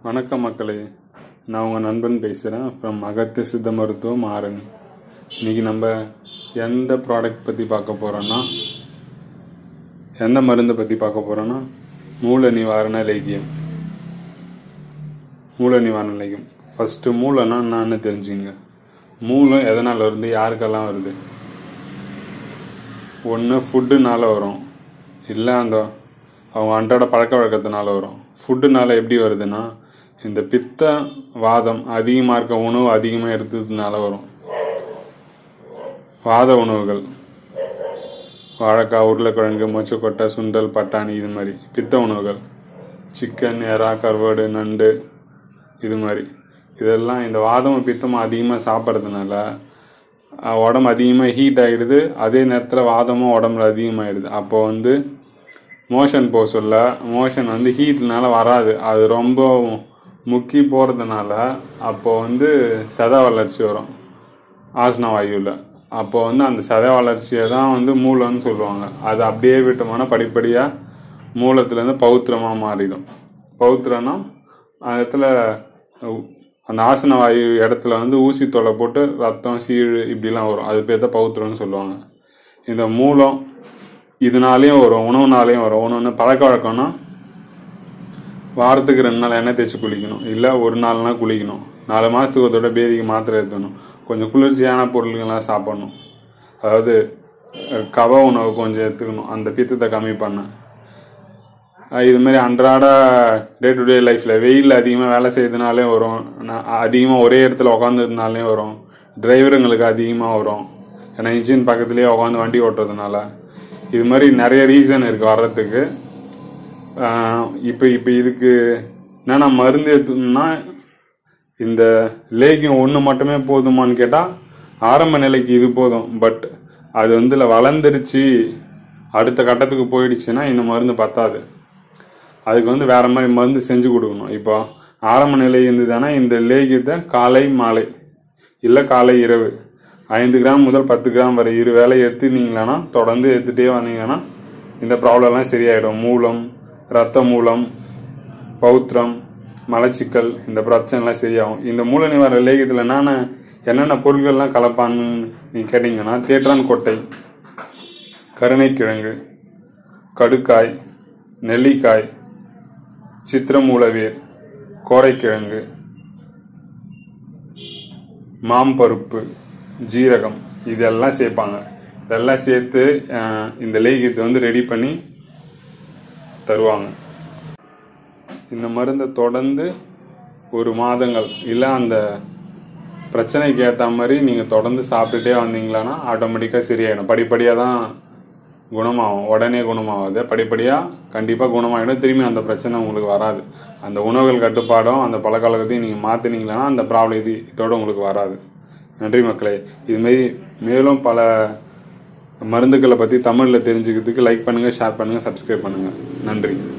வணக்கம் மக்களே நான் உங்கள் நண்பன் பேசுகிறேன் ஃப்ரம் அகத்திய சித்த மருத்துவம் ஆரணி இன்னைக்கு நம்ம எந்த ப்ராடக்ட் பற்றி பார்க்க போகிறோன்னா எந்த மருந்தை பற்றி பார்க்க போகிறோன்னா மூல நிவாரண லேகியம் மூல நிவாரண லேகியம் ஃபஸ்ட்டு மூளைனா என்னன்னு தெரிஞ்சுங்க மூலம் எதனால் வருது யாருக்கெல்லாம் வருது ஒன்று ஃபுட்டுனால வரும் இல்லை அந்த அவங்க அன்றாட பழக்க வழக்கத்தினால வரும் ஃபுட்டுனால எப்படி வருதுன்னா இந்த பித்த வாதம் அதிகமாக இருக்க உணவு அதிகமாக எடுத்ததுனால வரும் வாத உணவுகள் வாழைக்காய் உருளைக்கிழங்கு மொச்சக்கொட்டை சுண்டல் பட்டாணி இது மாதிரி பித்த உணவுகள் சிக்கன் எறா கருவாடு நண்டு இது மாதிரி இதெல்லாம் இந்த வாதமும் பித்தமும் அதிகமாக சாப்பிட்றதுனால அஹ், உடம்பு அதிகமாக ஹீட் ஆகிடுது அதே நேரத்தில் வாதமும் உடம்புல அதிகமாகிடுது அப்போ வந்து மோஷன் போக சொல்ல மோஷன் வந்து ஹீட்னால வராது அது ரொம்ப முக்கி போகிறதுனால அப்போ வந்து சத வளர்ச்சி வரும் ஆசன வாயுவில் அப்போ வந்து அந்த சத வளர்ச்சியை தான் வந்து மூலம்னு சொல்லுவாங்க அது அப்படியே விட்டோம்னா படிப்படியாக மூலத்துலேருந்து பௌத்திரமாக மாறிடும் பௌத்திரம்னா அந்த இடத்துல உ- அந்த ஆசன வாயு இடத்துல வந்து ஊசி தொலை போட்டு ரத்தம் சீழ் இப்படிலாம் வரும் அது பேர் தான் பௌத்திரம்னு சொல்லுவாங்க இந்த மூலம் இதனாலேயும் வரும் உணவுனாலேயும் வரும் ஒன்று பழக்க வழக்கம்னா வாரத்துக்கு ரெண்டு நாள் எண்ணெய் தேய்ச்சி குளிக்கணும் இல்லை ஒரு நாள்னா குளிக்கணும் நாலு மாதத்துக்கு ஒரு தடவை பேதிக்கு மாத்திரை எடுத்துக்கணும் கொஞ்சம் குளிர்ச்சியான பொருள்கள்லாம் சாப்பிடணும் அதாவது அஹ், கப உணவு கொஞ்சம் எடுத்துக்கணும் அந்த பித்தத்தை கம்மி பண்ண அஹ், இது மாதிரி அன்றாட டே டு டே லைஃப்பில் வெயில் அதிகமாக வேலை செய்யறதுனாலே வரும் அதிகமாக ஒரே இடத்துல உட்காந்துருந்தாலே வரும் டிரைவருங்களுக்கு அதிகமாக வரும் ஏன்னா இன்ஜின் பக்கத்துலேயே உட்காந்து வண்டி ஓட்டுறதுனால இது மாதிரி நிறைய ரீசன் இருக்குது வர்றதுக்கு இப்போ இப்போ இதுக்கு என்னென்ன மருந்து எடுத்துனா இந்த லேகியம் ஒன்று மட்டுமே போதுமான்னு கேட்டால் ஆரம்ப நிலைக்கு இது போதும் பட் அது வந்து இல்ல வளர்ந்துருச்சு அடுத்த கட்டத்துக்கு போயிடுச்சுன்னா இந்த மருந்து பத்தாது அதுக்கு வந்து வேற மாதிரி மருந்து செஞ்சு கொடுக்கணும் இப்போ ஆரம்ப நிலை இருந்ததுன்னா இந்த லேகியத்தை காலை மாலை இல்லை காலை இரவு ஐந்து கிராம் முதல் பத்து கிராம் வரை இரு வேளை எடுத்துனீங்களான்னா தொடர்ந்து எடுத்துகிட்டே வந்தீங்கன்னா இந்த ப்ராப்ளம்லாம் சரியாயிடும் மூலம் ரத்த மூலம் பௌத்திரம் மலச்சிக்கல் இந்த பிரச்சனைலாம் சரியாகும் இந்த மூல நிவாரண லேகியத்தில் என்னென்ன என்னென்ன பொருட்கள்லாம் கலப்பான்னு நீங்கள் கேட்டிங்கன்னா தேற்றான் கொட்டை கருணைக்கிழங்கு கடுக்காய் நெல்லிக்காய் சித்திரமூலவேர் கோரைக்கிழங்கு மாம்பருப்பு ஜீரகம் இதெல்லாம் சேர்ப்பாங்க இதெல்லாம் சேர்த்து அஹ், இந்த லேகியத்தை வந்து ரெடி பண்ணி தருவாங்க இந்த மருந்தை தொடர்ந்து ஒரு மாதங்கள் இல்லை அந்த பிரச்சனைக்கு ஏற்ற மாதிரி நீங்கள் தொடர்ந்து சாப்பிட்டுட்டே வந்தீங்களான்னா ஆட்டோமேட்டிக்காக சரியாயிடும் படிப்படியாக தான் குணமாகும் உடனே குணமாகாது படிப்படியாக கண்டிப்பாக குணமாகிடும் திரும்பி அந்த பிரச்சனை உங்களுக்கு வராது அந்த உணவுகள் கட்டுப்பாடும் அந்த பழக்கவழக்கத்தையும் நீங்கள் மாற்றினீங்களா அந்த ப்ராப்ளம் இது இதோட உங்களுக்கு வராது நன்றி மக்களே இதுமாரி மேலும் பல மருந்துகளை பற்றி தமிழில் தெரிஞ்சுக்கிறதுக்கு லைக் பண்ணுங்கள் ஷேர் பண்ணுங்கள் சப்ஸ்கிரைப் பண்ணுங்கள் நன்றி